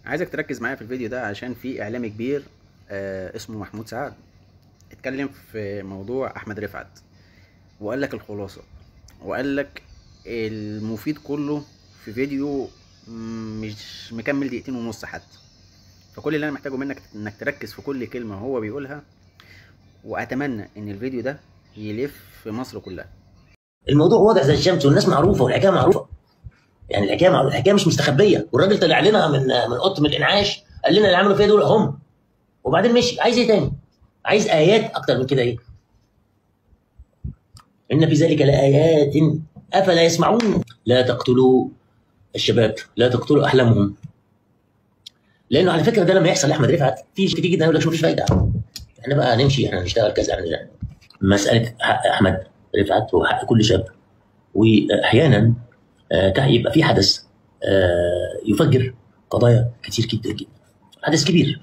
عايزك تركز معايا في الفيديو ده عشان في اعلامي كبير آه اسمه محمود سعد اتكلم في موضوع احمد رفعت وقال لك الخلاصه وقال لك المفيد كله في فيديو مش مكمل دقيقتين ونص حتى فكل اللي انا محتاجه منك انك تركز في كل كلمه هو بيقولها واتمنى ان الفيديو ده يلف في مصر كلها الموضوع واضح زي الشمس والناس معروفه والحكايه معروفه يعني الحكايه معروفه الحكايه مش مستخبيه والراجل طلع لنا من من اوضه من الانعاش قال لنا اللي عملوا فيها دول هم وبعدين مشي عايز ايه تاني؟ عايز ايات اكتر من كده ايه؟ ان في ذلك لايات افلا يسمعون لا تقتلوا الشباب لا تقتلوا احلامهم لانه على فكره ده لما يحصل لاحمد رفعت في كتير جدا يقول لك مفيش فايده احنا بقى نمشي احنا نشتغل كذا احنا مساله حق احمد رفعت هو حق كل شاب واحيانا آه يبقى في حدث آه يفجر قضايا كتير جدا جدا حدث كبير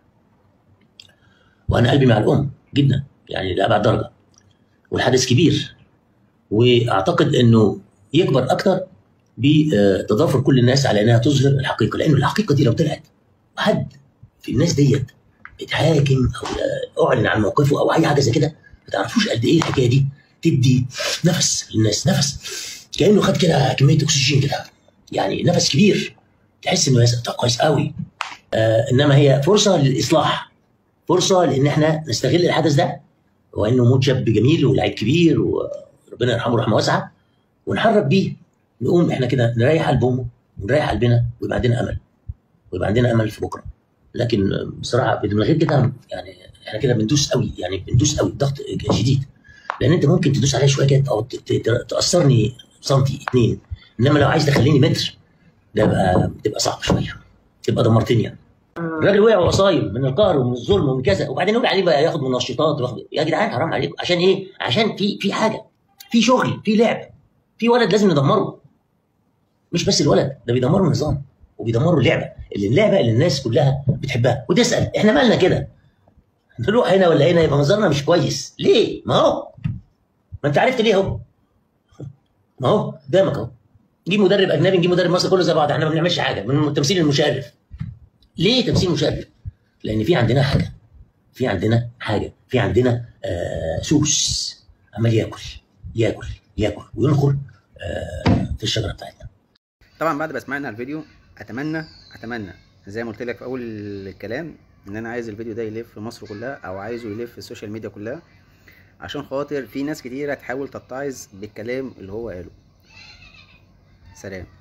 وانا قلبي مع الام جدا يعني لابعد درجه والحدث كبير واعتقد انه يكبر اكتر بتضافر كل الناس على انها تظهر الحقيقه لانه الحقيقه دي لو طلعت حد في الناس ديت اتحاكم او اعلن عن موقفه او اي حاجه زي كده ما تعرفوش قد ايه الحكايه دي تدي نفس للناس نفس كانه خد كده كميه اكسجين كده يعني نفس كبير تحس انه كويس قوي آه انما هي فرصه للاصلاح فرصه لان احنا نستغل الحدث ده وانه موت شاب جميل ولاعيب كبير وربنا يرحمه رحمه واسعه ونحرك بيه نقوم احنا كده نريح قلبهم ونريح قلبنا ويبقى عندنا امل ويبقى عندنا امل في بكره لكن بصراحه من غير كده يعني احنا كده بندوس قوي يعني بندوس قوي ضغط شديد لان انت ممكن تدوس عليا شويه كده او تاثرني سنتي اتنين انما لو عايز تخليني متر ده بقى تبقى صعب شويه تبقى دمرتني يعني الراجل وقع وهو صايم من القهر ومن الظلم ومن كذا وبعدين يقول عليه بقى ياخد منشطات وياخد يا جدعان حرام عليكم عشان ايه؟ عشان في في حاجه في شغل في لعب في ولد لازم ندمره مش بس الولد ده بيدمروا النظام وبيدمروا اللعبه اللي اللعبه اللي الناس كلها بتحبها وتسال احنا مالنا كده نروح هنا ولا هنا يبقى منظرنا مش كويس ليه ما هو ما انت عرفت ليه اهو ما هو قدامك اهو نجيب مدرب اجنبي نجيب مدرب مصري كله زي بعض احنا ما بنعملش حاجه من تمثيل المشرف ليه تمثيل مشرف لان في عندنا حاجه في عندنا حاجه في عندنا آه سوس عمال ياكل ياكل ياكل وينخر آه في الشجره بتاعتنا طبعا بعد ما سمعنا الفيديو اتمنى اتمنى زي ما قلت لك في اول الكلام ان انا عايز الفيديو ده يلف في مصر كلها او عايزه يلف في السوشيال ميديا كلها عشان خاطر في ناس كتيره تحاول تتعظ بالكلام اللي هو قاله سلام